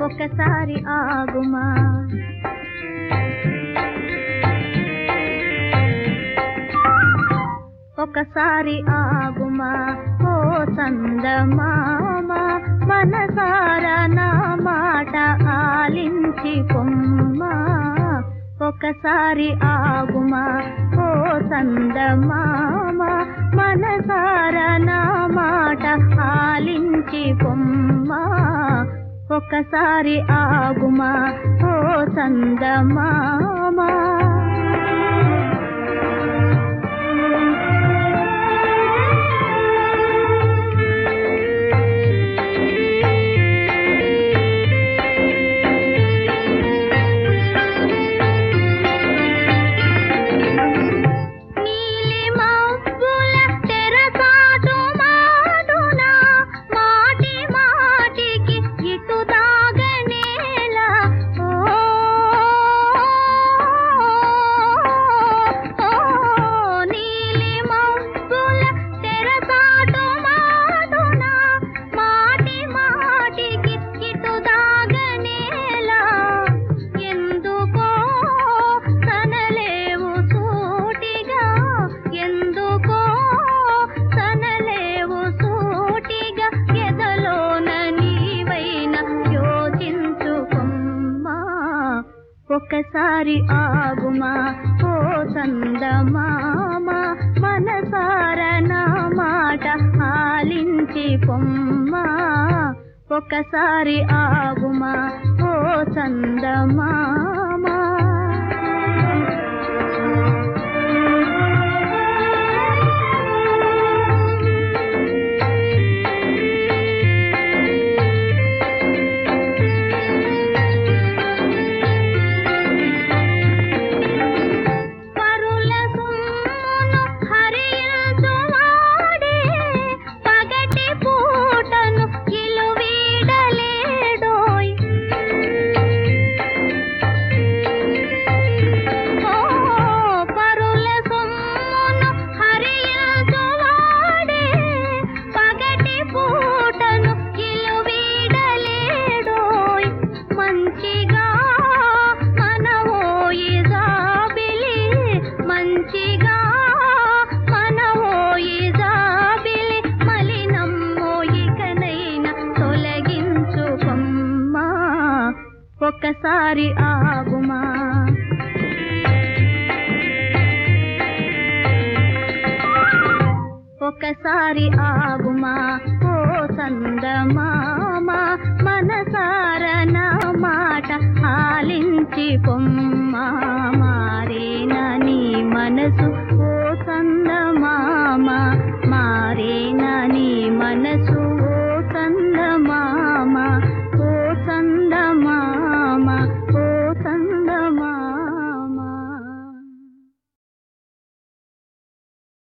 ఒకసారి ఆగుమా ఒకసారి ఆగుమా ఓ సందమామ మనసార నా మాట ఆలించి పొమ్మా ఒకసారి ఆగుమా ఓ సందమామ మనసార నా మాట ఆలించి పొమ్మా ఒకసారి ఆగుమా ఓ సందమామా నీలి మబ్బుల తెరచాటు మాటున మాటి మాటికి ఇటు దాగనేలా ఓ, ఓ, నీలి మబ్బుల తెరచాటు మాటున మాటి మాటికి ఇటు దాగనేలా ఎందుకో తనలేవు సూటిగా ఎందుకో తనలేవు సూటిగా ఎదలోన నీవైన యోచించుకొమ్మా ఒకసారి ఆగుమా ఓ చందమామ మనసార నా మాట ఆలించి పొమ్మా ఒకసారి ఆగుమా ఓ చందమామ పరుల సొమ్మును హరించువాడే పగటి పూటను ఇలు వీడలేడోయ్ ఓ పరుల సొమ్మును హరించువాడే పగటి పూటను ఇలు వీడలేడోయ్ మంచిగా మనవోయి జాబిలి మంచిగా మనవోయి జాబిలి మలినమ్మోయికనైన తొలగించుకొమ్మా ఒకసారి ఆగుమా ఒకసారి ఆగుమా ఓ సందమామ మనసార నా మాట ఆలించి పొమ్మా మారేనా నీ మనసు ఓ సందమామా